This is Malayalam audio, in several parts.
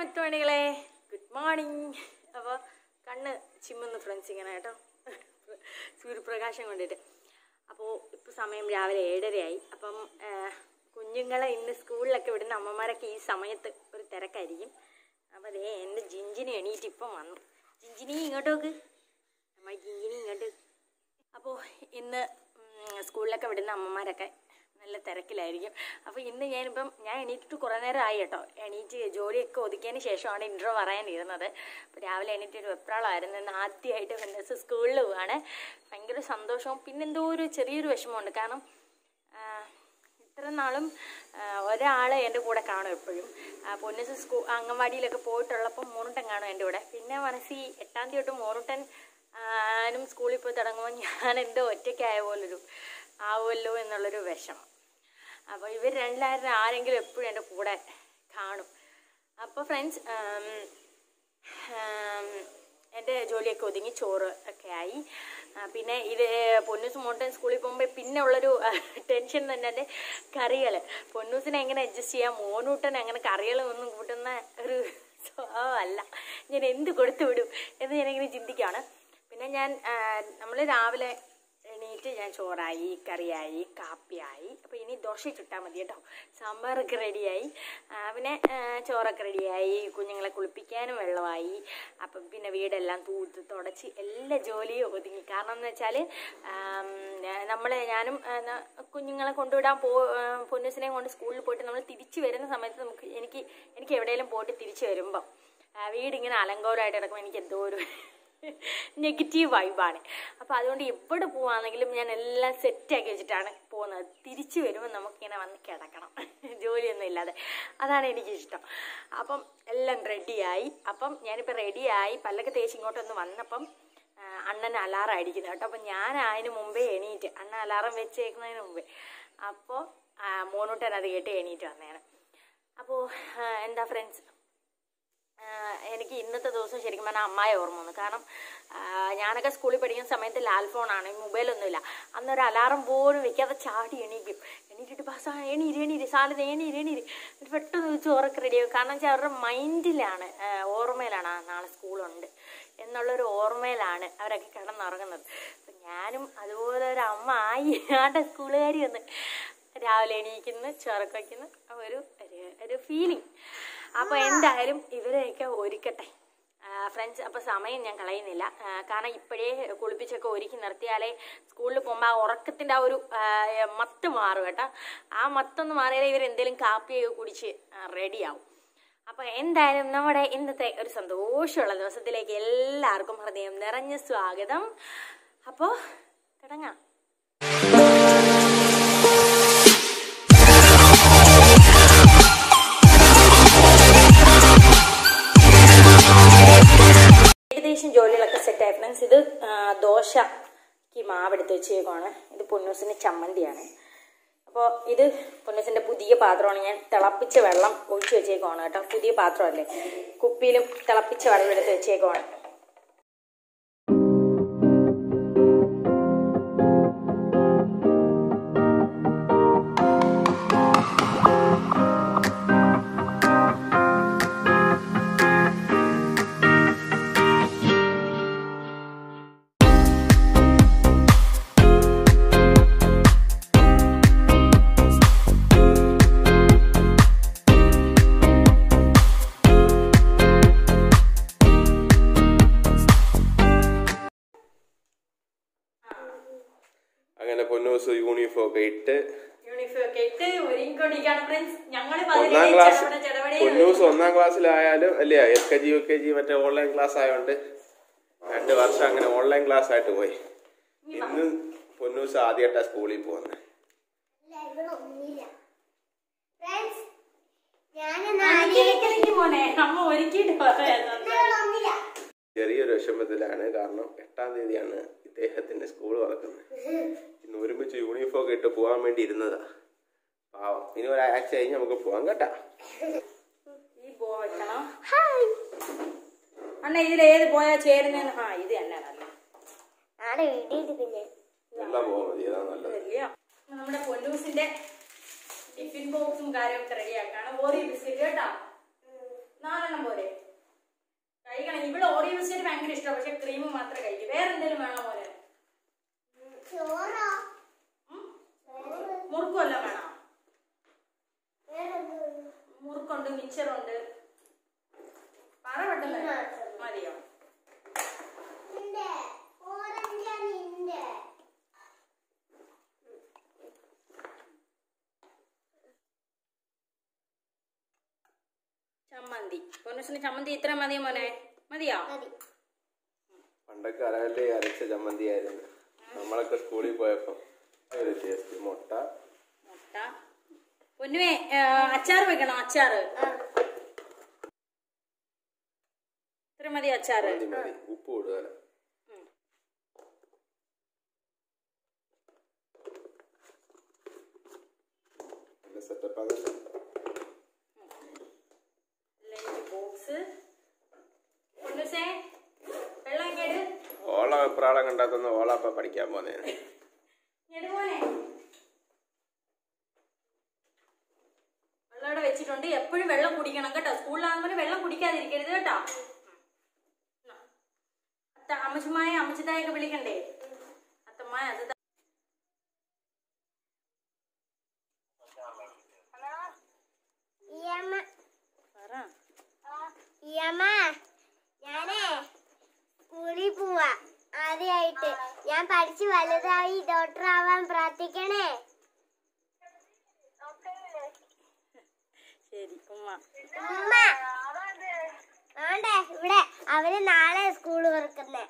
മുത്തുമണികളെ ഗുഡ് മോർണിംഗ് അപ്പോൾ കണ്ണ് ചിമ്മുന്നു ഫ്രണ്ട്സ് ഇങ്ങനെ കേട്ടോ സൂര്യപ്രകാശം കൊണ്ടിട്ട് അപ്പോൾ ഇപ്പോൾ സമയം രാവിലെ ഏഴരയായി അപ്പം ആ, കുഞ്ഞുങ്ങളെ ഇന്ന് സ്കൂളിലൊക്കെ വിടുന്ന അമ്മമാരൊക്കെ ഈ സമയത്ത് ഒരു തിരക്കായിരിക്കും അപ്പോൾ അതേ എൻ്റെ ജിഞ്ചിനി എണീറ്റ് ഇപ്പം വന്നു ജിഞ്ചിനി ഇങ്ങോട്ട് നോക്ക് നമ്മൾ ജിഞ്ചിനി ഇങ്ങോട്ട് അപ്പോൾ ഇന്ന് ഉം, സ്കൂളിലൊക്കെ വിടുന്ന അമ്മമാരൊക്കെ നല്ല തിരക്കിലായിരിക്കും അപ്പോൾ ഇന്ന് ഞാനിപ്പം ഞാൻ എണീറ്റിട്ട് കുറേ നേരം ആയി കേട്ടോ എണീറ്റ് ജോലിയൊക്കെ ഒതുക്കിയതിന് ശേഷമാണ് ഇൻട്രോ പറയാനിരുന്നത് അപ്പോൾ രാവിലെ എണീറ്റ് ഒരു വെപ്രാളമായിരുന്നു ഇന്ന് ആദ്യമായിട്ട് വെന്നസ് സ്കൂളിൽ പോവാണ് ഭയങ്കര സന്തോഷവും പിന്നെന്തോ ഒരു ചെറിയൊരു വിഷമമുണ്ട് കാരണം ആ, ഇത്ര നാളും ഒരാൾ എൻ്റെ കൂടെ കാണും എപ്പോഴും പൊന്നസ് സ്കൂ അംഗൻവാടിയിലൊക്കെ പോയിട്ടുള്ളപ്പം മോനുട്ടൻ കാണും എൻ്റെ കൂടെ പിന്നെ മനസ്സിൽ എട്ടാം തീയതി തൊട്ട് മോനുട്ടൻ ആനും സ്കൂളിൽ പോയി തുടങ്ങുമ്പോൾ ഞാൻ എന്തോ ഒറ്റയ്ക്കായ പോലൊരു ആവുമല്ലോ എന്നുള്ളൊരു വിഷമം അപ്പോൾ ഇവർ രണ്ടായിരം ആരെങ്കിലും എപ്പോഴും എൻ്റെ കൂടെ കാണും അപ്പോൾ ഫ്രണ്ട്സ് എൻ്റെ ജോലിയൊക്കെ ഒതുങ്ങി ചോറ് ഒക്കെ ആയി ആ, പിന്നെ ഇത് പൊന്നൂസ് മോട്ടൻ സ്കൂളിൽ പോകുമ്പോൾ പിന്നെ ഉള്ളൊരു ടെൻഷൻ തന്നെ എൻ്റെ കറികൾ പൊന്നൂസിനെ എങ്ങനെ അഡ്ജസ്റ്റ് ചെയ്യാം മോനൂട്ടൻ അങ്ങനെ കറികൾ ഒന്നും കൂട്ടുന്ന ഒരു സ്വഭാവമല്ല ഞാൻ എന്ത് കൊടുത്തു വിടും എന്ന് ഞാനിങ്ങനെ ചിന്തിക്കുകയാണ് പിന്നെ ഞാൻ നമ്മൾ രാവിലെ എണീറ്റ് ഞാൻ ചോറായി കറിയായി കാപ്പിയായി അപ്പോൾ ഇനി ദോശ ചുട്ടാൽ മതി കേട്ടോ സാമ്പാറൊക്കെ റെഡിയായി ആ, പിന്നെ ആ, ചോറൊക്കെ റെഡിയായി കുഞ്ഞുങ്ങളെ കുളിപ്പിക്കാനും വെള്ളമായി അപ്പം പിന്നെ വീടെല്ലാം തൂത്ത് തുടച്ച് എല്ലാ ജോലിയും ഒതുങ്ങി കാരണം എന്ന് വെച്ചാൽ നമ്മൾ ഞാനും ആ, ന- കുഞ്ഞുങ്ങളെ കൊണ്ടുവിടാൻ പോ ആ, പൊന്നൂസിനെ കൊണ്ട് സ്കൂളിൽ പോയിട്ട് നമ്മൾ തിരിച്ചു വരുന്ന സമയത്ത് നമുക്ക് എനിക്ക് എനിക്ക് എവിടെയെങ്കിലും പോയിട്ട് തിരിച്ചു വരുമ്പം ആ, വീടിങ്ങനെ അലങ്കോലമായിട്ട് കിടക്കുമ്പോൾ എനിക്ക് എന്തോ ഒരു നെഗറ്റീവ് വൈബാണ് അപ്പോൾ അതുകൊണ്ട് എവിടെ പോവാണെങ്കിലും ഞാൻ എല്ലാം സെറ്റാക്കി വെച്ചിട്ടാണ് പോകുന്നത് തിരിച്ചു വരുമ്പോൾ നമുക്കിങ്ങനെ വന്ന് കിടക്കണം ജോലിയൊന്നും ഇല്ലാതെ അതാണ് എനിക്കിഷ്ടം അപ്പം എല്ലാം റെഡിയായി അപ്പം ഞാനിപ്പോൾ റെഡിയായി പല്ലൊക്കെ തേച്ച് ഇങ്ങോട്ടൊന്ന് വന്നപ്പം ആ, അണ്ണൻ അലാറം അടിക്കുന്നു കേട്ടോ അപ്പം ഞാൻ അതിന് മുമ്പേ എണീറ്റ് അണ്ണൻ അലാറം വെച്ചേക്കുന്നതിന് മുമ്പേ അപ്പോൾ മോനൂട്ടൻ അത് കേട്ട് എണീറ്റ് വന്നേനെ അപ്പോൾ എന്താ ഫ്രണ്ട്സ് ആഹ് എനിക്ക് ഇന്നത്തെ ദിവസം ശരിക്കും പറഞ്ഞാൽ അമ്മായി ഓർമ്മ വന്നു കാരണം ആഹ് ഞാനൊക്കെ സ്കൂളിൽ പഠിക്കുന്ന സമയത്ത് ലാൽ ഫോണാണ് മൊബൈലൊന്നുമില്ല അന്നൊരു അലാറം പോലും വെക്കാതെ ചാടി എണീക്കും എണീറ്റിട്ട് പാസ് എണീര് എണീര് സാലത് എണീര് എണീര് എന്നിട്ട് പെട്ടെന്ന് ചോറൊക്കെ റെഡിയാവും കാരണം വെച്ചാൽ അവരുടെ മൈൻഡിലാണ് ആഹ് ഓർമ്മയിലാണ് ആ നാളെ സ്കൂളുണ്ട് എന്നുള്ളൊരു ഓർമ്മയിലാണ് അവരൊക്കെ കിടന്നുറങ്ങുന്നത് അപ്പം ഞാനും അതുപോലെ ഒരു അമ്മ ആയി ആട്ടെ സ്കൂളുകാരി വന്ന് രാവിലെ എണീക്കുന്നു ചോറൊക്കെ വയ്ക്കുന്നു ഒരു ഒരു- ഒരു ഫീലിംഗ് അപ്പോൾ എന്തായാലും ഇവരെയൊക്കെ ഒരുക്കട്ടെ ഫ്രണ്ട്സ് അപ്പോൾ സമയം ഞാൻ കളയുന്നില്ല ആ, കാരണം ഇപ്പോഴേ കുളിപ്പിച്ചൊക്കെ ഒരുക്കി നിർത്തിയാലേ സ്കൂളിൽ പോകുമ്പോൾ ആ ഉറക്കത്തിൻ്റെ ആ ഒരു ആ, മത്ത് മാറും കേട്ടോ ആ മത്തൊന്ന് മാറിയാലേ ഇവർ എന്തെങ്കിലും കാപ്പിയൊക്കെ കുടിച്ച് റെഡിയാവും അപ്പോൾ എന്തായാലും നമ്മുടെ ഇന്നത്തെ ഒരു സന്തോഷമുള്ള ദിവസത്തിലേക്ക് എല്ലാവർക്കും ഹൃദയം നിറഞ്ഞ സ്വാഗതം അപ്പോൾ തുടങ്ങാം ഏകദേശം ജോലികളൊക്കെ സെറ്റായി ഫ്രണ്ട്സ് ഇത് ആ, ദോശക്ക് മാവെടുത്ത് വെച്ചേക്കുവാണ് ഇത് പൊന്നൂസിന് ചമ്മന്തിയാണ് അപ്പോൾ ഇത് പൊന്നൂസിൻ്റെ പുതിയ പാത്രമാണ് ഞാൻ തിളപ്പിച്ച വെള്ളം ഒഴിച്ച് വെച്ചേക്കുവാണ് കേട്ടോ പുതിയ പാത്രമല്ലേ കുപ്പിയിലും തിളപ്പിച്ച വെള്ളം എടുത്ത് വെച്ചേക്കുവാണ് അങ്ങനെ പൊന്നൂസ് യൂണിഫോം ഒക്കെ ഇട്ട് യൂണിഫോം ഒക്കെ ഇട്ട് ഒരുങ്ങിക്കൊണ്ടിരിക്കുകയാണ് ഫ്രണ്ട്സ് ഞങ്ങൾ ഒന്നാം ക്ലാസ് പൊന്നൂസ് ഒന്നാം ക്ലാസ്സിലായാലും അല്ലേ L K G U K G മറ്റേ ഓൺലൈൻ ക്ലാസ് ആയതുകൊണ്ട് രണ്ട് വർഷം അങ്ങനെ ഓൺലൈൻ ക്ലാസ് ആയിട്ട് പോയി ഇന്ന് പൊന്നൂസ് ആദ്യമായിട്ടാ സ്കൂളിൽ പോകുന്നത് മോനെ അമ്മ ഒരുക്കിയിട്ട് പറയാം ചെറിയൊരു വിഷമത്തിലാണ് കാരണം എട്ടാം തീയതിയാണ് ഇദ്ദേഹത്തിന്റെ സ്കൂൾ തുറക്കുന്നത് ഇന്ന് ഒരുമിച്ച് യൂണിഫോം ഒക്കെ ഇട്ട് പോകാൻ വേണ്ടി ഇരുന്നതാ പാവം ഇനി ഒരാഴ്ച കഴിഞ്ഞ് നമുക്ക് പോവാം കേട്ടാ ഈ ബോ വെക്കണം അണ്ണ ഇതിൽ ഏത് പോയാ ചേരുന്നേന്ന് ആ ഇത് തന്നെ നല്ല ആടെ വീഡിയോ പിന്നെ എല്ലാം പോകാൻ മതി അതാ നല്ലത് ഇല്ലയോ നമ്മുടെ പൊന്നൂസിന്റെ ടിഫിൻ ബോക്സും കാര്യമൊക്കെ റെഡിയാക്കാണ് ഓറി ബിസ്ക്കറ്റ് കേട്ടാ നാലെണ്ണം പോലെ ഭയങ്കര ഇഷ്ടമാണ് പക്ഷെ ക്രീം മാത്രം കഴിക്കും വേറെ എന്തെങ്കിലും വേണോ മോനെ ചോറോ ഉം? മുറുക്കുമല്ലോ വേണോ വേറെ മുറുക്കുണ്ട് മിച്ചറുണ്ട് പറ പെട്ടെന്ന് മതിയോ നിന്റെ ഓറഞ്ചാണ് നിന്റെ ചമ്മന്തി പൊന്നൂസിന് ചമ്മന്തി ഇത്ര മതിയോ മോനെ മതിയോ മതി പണ്ടൊക്കെ അരകല്ലേ അരച്ച ചമ്മന്തി ആയിരുന്നു നമ്മളൊക്കെ സ്കൂളിൽ പോയപ്പോ ഒരു ടേസ്റ്റ് മുട്ട മുട്ട പൊന്നുവേ അച്ചാർ വെക്കണം അച്ചാറ് ഇത്ര മതി അച്ചാറ് മതി മതി ഉപ്പ് കൂടുതല ഉം. നല്ല സെറ്റപ്പ് ആകട്ടെ ലഞ്ച് ബോക്സ് പൊന്നൂസേ വെള്ളം കേട് ഓള വെപ്രാളം കണ്ടാത്തൊന്ന് ഓള അപ്പൊ പഠിക്കാൻ പോന്നേ ഞെടുമോനെ വെള്ളം ഇവിടെ വെച്ചിട്ടുണ്ട് എപ്പോഴും വെള്ളം കുടിക്കണം കേട്ടോ സ്കൂളിലാകുമ്പോൾ വെള്ളം കുടിക്കാതിരിക്കരുത് കേട്ടോ ഉം. അത്ത അമ്മച്ചുമായ അമ്മച്ചിതായൊക്കെ വിളിക്കണ്ടേ അത്തമ്മായ അത് ഈയമ്മ പറ ഈയമ്മ ഞാനേ സ്കൂളിൽ പോവാ ആദ്യമായിട്ട് ഞാൻ പഠിച്ച് വലുതായി ഡോക്ടർ ആവാൻ പ്രാർത്ഥിക്കണേ ശരി ഉമ്മ ഉമ്മ ആണ്ടേ ഇവിടെ അവര് നാളെ സ്കൂൾ തുറക്കുന്നേ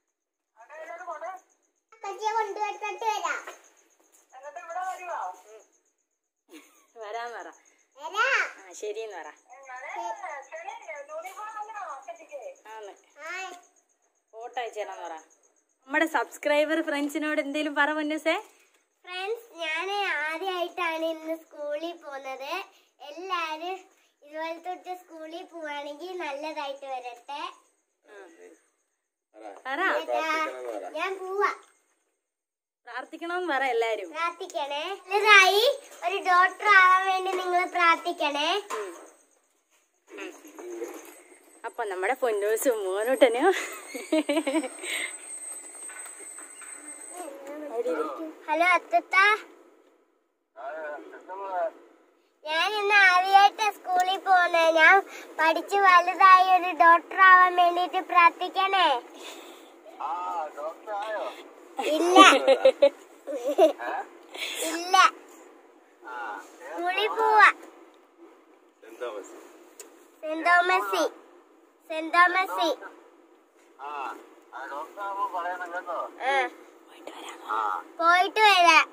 കൊണ്ടുവന്നിട്ട് വരാം വരാന്ന് പറ വരാം ആ ശരിയെന്ന് പറ ആന്ന് ഹായ് ഫോട്ടോ അയച്ചുതരാന്ന് പറ നമ്മുടെ സബ്സ്ക്രൈബർ ഫ്രണ്ട്സിനോട് എന്തേലും പറ പൊന്നൂസേ ഫ്രണ്ട്സ് ഞാൻ ആദ്യമായിട്ടാണ് ഇന്ന് സ്കൂളിൽ പോകുന്നത് എല്ലാരും ഇതുപോലെ തൊട്ട് സ്കൂളിൽ പോവാണെങ്കിൽ നല്ലതായിട്ട് വരട്ടെ പറ പ്രാർത്ഥിക്കണമെന്ന് പറ ഞാൻ പോവാ പ്രാർത്ഥിക്കണമെന്ന് പറ എല്ലാരും പ്രാർത്ഥിക്കണേ നല്ലതായി ഒരു ഡോക്ടർ ആവാൻ വേണ്ടി നിങ്ങൾ പ്രാർത്ഥിക്കണേ അപ്പൊ നമ്മുടെ പൊന്നൂസും മോനൂട്ടനും ഹലോ അത്തത്ത ഞാൻ ഇന്ന് ആദ്യമായിട്ട് സ്കൂളിൽ പോകുന്നത് ഞാൻ പഠിച്ച് വലുതായി ഒരു ഡോക്ടർ ആവാൻ വേണ്ടിട്ട് പ്രാർത്ഥിക്കണേ ഇല്ല ഇല്ല സ്കൂളിൽ പോവാ എന്താ ബസ് സെന്റ് തോമസി സെന്റ് തോമസി ആ പോയിട്ട് വരാം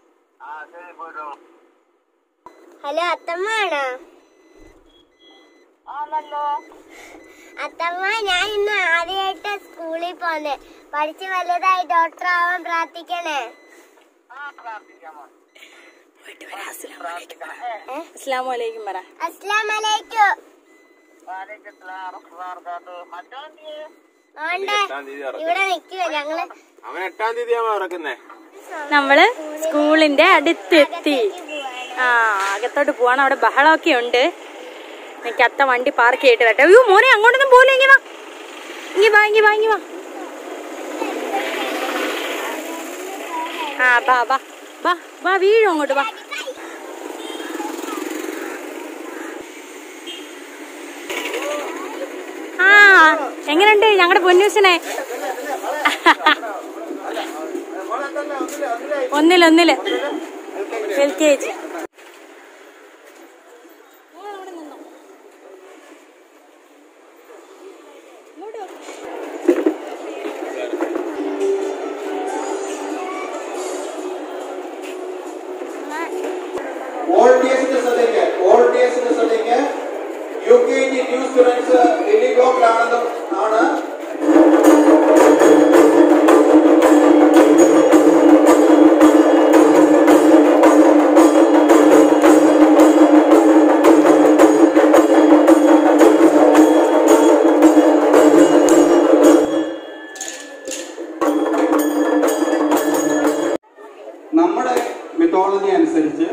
ഹലോ അത്തമ്മ ആണോ അത്തമ്മ ഞാൻ ഇന്ന് ആദ്യമായിട്ട് സ്കൂളിൽ പോന്നെ പഠിച്ച് വലുതായി ഡോക്ടർ ആവാൻ പ്രാർത്ഥിക്കണേ അസ്ലാം വലൈക്കും പറ അസ്ലാം അലൈക്കും ആണ്ടേ എട്ടാം തീയതി ഇറക്കും ഇവിടെ നിൽക്കുക ഞങ്ങള് അവൻ എട്ടാം തീയതിയാണോ ഇറക്കുന്നേ നമ്മള് സ്കൂളിന്റെ അടുത്തെത്തി പോവാണ് ആ അകത്തോട്ട് പോവാണ് അവിടെ ബഹളമൊക്കെ ഉണ്ട് എനിക്ക് അത്ത വണ്ടി പാർക്ക് ചെയ്തിട്ട് വരട്ടെ അയ്യോ മോനെ അങ്ങോട്ടൊന്നും പോലെ ഇങ്ങി വാ ഇങ്ങി വാ ഇങ്ങി വാ ഇങ്ങി വാ ആ ബാ ബാ ബാ വാ വീഴും അങ്ങോട്ട് വാ ആ എങ്ങനെയുണ്ട് ഞങ്ങളുടെ പൊന്നൂസിനെ ഒന്നില് ഒന്നില് എൽ കെ ജി വോളണ്ടിയേഴ്സിന്റെ ശ്രദ്ധയ്ക്ക് വോളണ്ടിയേഴ്സിന്റെ ശ്രദ്ധയ്ക്ക് U K G new students Delhi ബ്ലോക്കിലാണെന്നും ആണ് നമ്മുടെ മിത്തോളജി അനുസരിച്ച്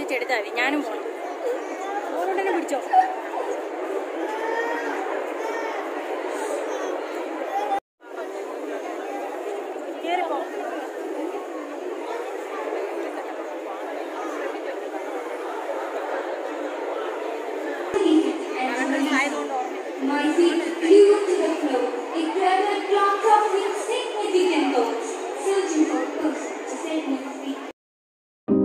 പിടിച്ചെടുത്താൽ മതി ഞാനും പോകണം ഓരോടനെ പിടിച്ചോ കേറിപ്പോ Noisy, huge workflow, a clever clock of insignificant goals, searching for a person to set me free.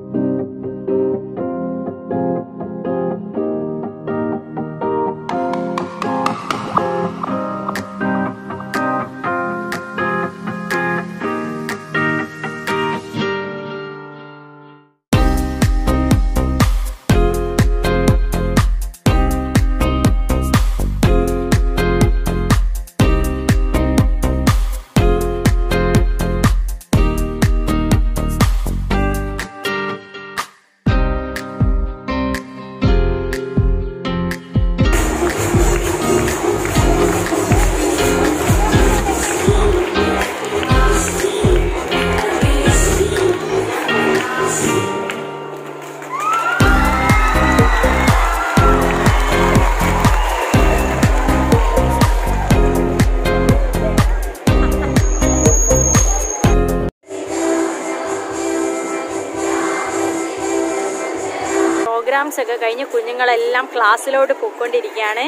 Programmes ഒക്കെ കഴിഞ്ഞ് കുഞ്ഞുങ്ങളെല്ലാം ക്ലാസ്സിലോട്ട് പോയിക്കൊണ്ടിരിക്കുകയാണ്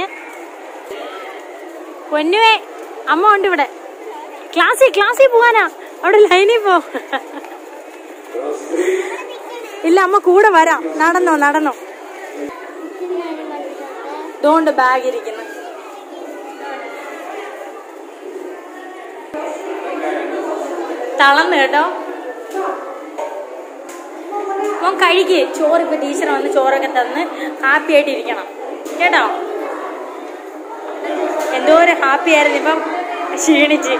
പൊന്നുവേ അമ്മ ഉണ്ട് ഇവിടെ ക്ലാസ്സിൽ ക്ലാസ്സിൽ പോവാനാ അവിടെ ലൈനിൽ പോ ഇല്ല അമ്മ കൂടെ വരാം നടന്നോ നടന്നോ ഇതുകൊണ്ട് ബാഗ് ഇരിക്കുന്നു തളർന്നു കേട്ടോ മോൻ കഴിക്ക് ചോറ് ഇപ്പൊ ടീച്ചർ വന്ന് ചോറൊക്കെ തന്ന് ഹാപ്പി ആയിട്ട് ഇരിക്കണം കേട്ടോ എന്തോരം ഹാപ്പി ആയിരുന്നു ഇപ്പം ക്ഷീണിച്ച്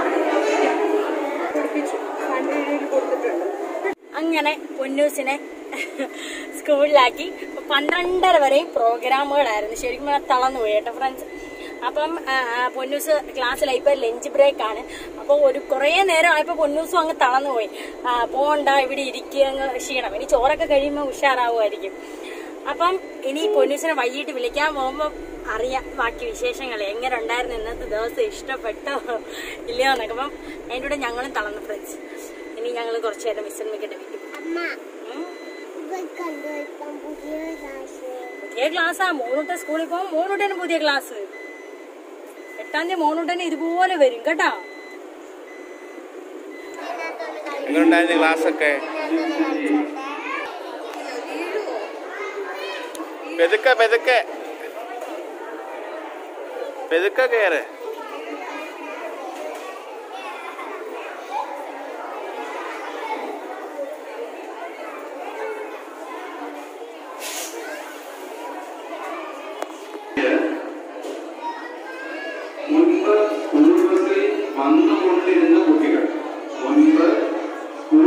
അങ്ങനെ പൊന്നൂസിനെ സ്കൂളിലാക്കി ഇപ്പൊ പന്ത്രണ്ടര വരെയും പ്രോഗ്രാമുകളായിരുന്നു ശരിക്കും പറഞ്ഞാൽ തളർന്നു പോയി കേട്ടോ ഫ്രണ്ട്സ് അപ്പം ആ, ആ, പൊന്നൂസ് ക്ലാസ്സിലായി ഇപ്പൊ ലഞ്ച് ബ്രേക്ക് ആണ് അപ്പോൾ ഒരു കുറേ നേരം ആയപ്പോൾ പൊന്നൂസും അങ്ങ് തളർന്നു പോയി ആ, പോണ്ട ഇവിടെ ഇരിക്കുക അങ്ങ് ക്ഷീണം ഇനി ചോറൊക്കെ കഴിയുമ്പോൾ ഉഷാറാവുമായിരിക്കും അപ്പം ഇനി പൊന്നൂസിനെ വൈകിട്ട് വിളിക്കാൻ പോകുമ്പോൾ അറിയാം ബാക്കി വിശേഷങ്ങൾ എങ്ങനെ ഉണ്ടായിരുന്നു ഇന്നത്തെ ദിവസം ഇഷ്ടപ്പെട്ടോ ഇല്ലയോ എന്നൊക്കെ അപ്പം അതിൻ്റെ കൂടെ ഞങ്ങളും തളർന്നു ഫ്രണ്ട്സ് ഇനി ഞങ്ങൾ കുറച്ചു നേരം വിശ്രമിക്കട്ടെ വീട്ടിൽ അമ്മ ഉം. ഇവർക്കുണ്ടോ ഇപ്പം പുതിയ ക്ലാസ് പുതിയ ക്ലാസ്സാ മൂന്നുട്ടെ സ്കൂളിൽ പോകും മൂന്നുട്ടന് പുതിയ ക്ലാസ് എട്ടാം തീയതി മൂന്നുട്ടന് ഇതുപോലെ വരും കേട്ടോ എങ്ങനെയുണ്ടായിരുന്നു ക്ലാസ് ഒക്കെ പെതുക്കെ പെതുക്കെ പെതുക്കെ കയറ് മുൻപ് സ്കൂൾ ബസ്സിൽ വന്നുകൊണ്ടിരുന്ന കുട്ടികൾ മുൻപ് സ്കൂൾ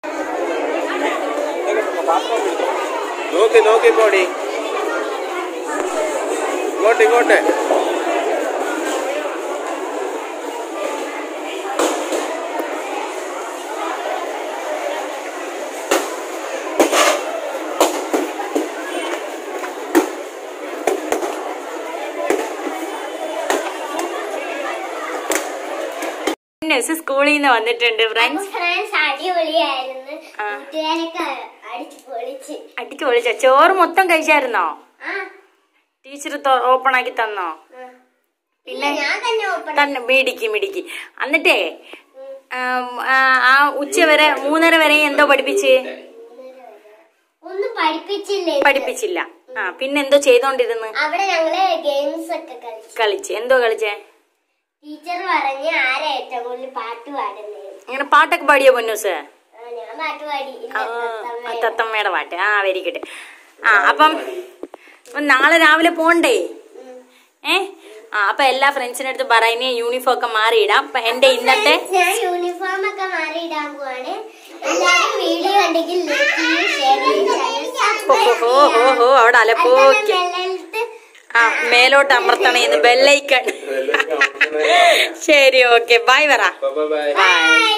നോക്കി നോക്കി പോടി ഇങ്ങോട്ട് ഇങ്ങോട്ട് നെസ് സ്കൂളിൽ നിന്ന് വന്നിട്ടുണ്ട് ഫ്രണ്ട്സ് ഫ്രണ്ട്സ് അടിപൊളിയായിരുന്നു ആ. കൂട്ടുകാരൊക്കെ അടിച്ചു പൊളിച്ച് അടിച്ചു പൊളിച്ച ചോറ് മൊത്തം കഴിച്ചായിരുന്നോ ആ ടീച്ചർ ഓപ്പൺ ആക്കി തന്നോ ആ. പിന്നെ ഞാൻ തന്നെ ഓപ്പൺ തന്നെ മിടിക്ക് മിടിക്ക് എന്നിട്ടേ ആം, ആ, ആ ഉച്ച വരെ മൂന്നര വരെ എന്തോ പഠിപ്പിച്ച് ഒന്നും പഠിപ്പിച്ചില്ലേ ഇന്ന്. പഠിപ്പിച്ചില്ല ആ പിന്നെ എന്തോ ചെയ്തോണ്ടിരുന്ന് അവിടെ ഞങ്ങള് ഗെയിംസ് ഒക്കെ കളിച്ചു കളിച്ച് എന്തോ കളിച്ചേ ടീച്ചർ പറഞ്ഞ് ആരാ ഏറ്റവും കൂടുതൽ പാട്ട് പാടുന്നത് ഇങ്ങനെ പാട്ടൊക്കെ പാടിയോ പൊന്നൂസ് ആ, ഞാൻ പാട്ട് പാടി ഇല്ല, ആ തത്തമ്മയുടെ. തത്തമ്മയുടെ പാട്ട് ആ വെരി ഗുഡ് ആ അപ്പം അപ്പം നാളെ രാവിലെ പോണ്ടേ ഏ ആ അപ്പൊ എല്ലാ ഫ്രണ്ട്സിന്റെ അടുത്ത് പറയുന്നേ യൂണിഫോം ഒക്കെ മാറിയിടാം അപ്പൊ എന്റെ ഇന്നത്തെ ഞാൻ യൂണിഫോം ഒക്കെ മാറി ഇടാൻ പോവാണ് എല്ലാവരും വീഡിയോ കണ്ടെങ്കിൽ ലൈക്ക് ചെയ്യും ഷെയർ ചെയ്യും channel ഹോ subscribe ഹോ ഹോ ചെയ്യാം. ഹോ അവിടെ അലപ്പോക്കി അതുപോലെ ബെല്ലൈറ്റ് ആ മേലോട്ട് അമർത്തണേന്ന് ബെല്ലൈക്കൺ ശരി ഓക്കെ ബൈ പറ ബൈ ബൈ ബൈ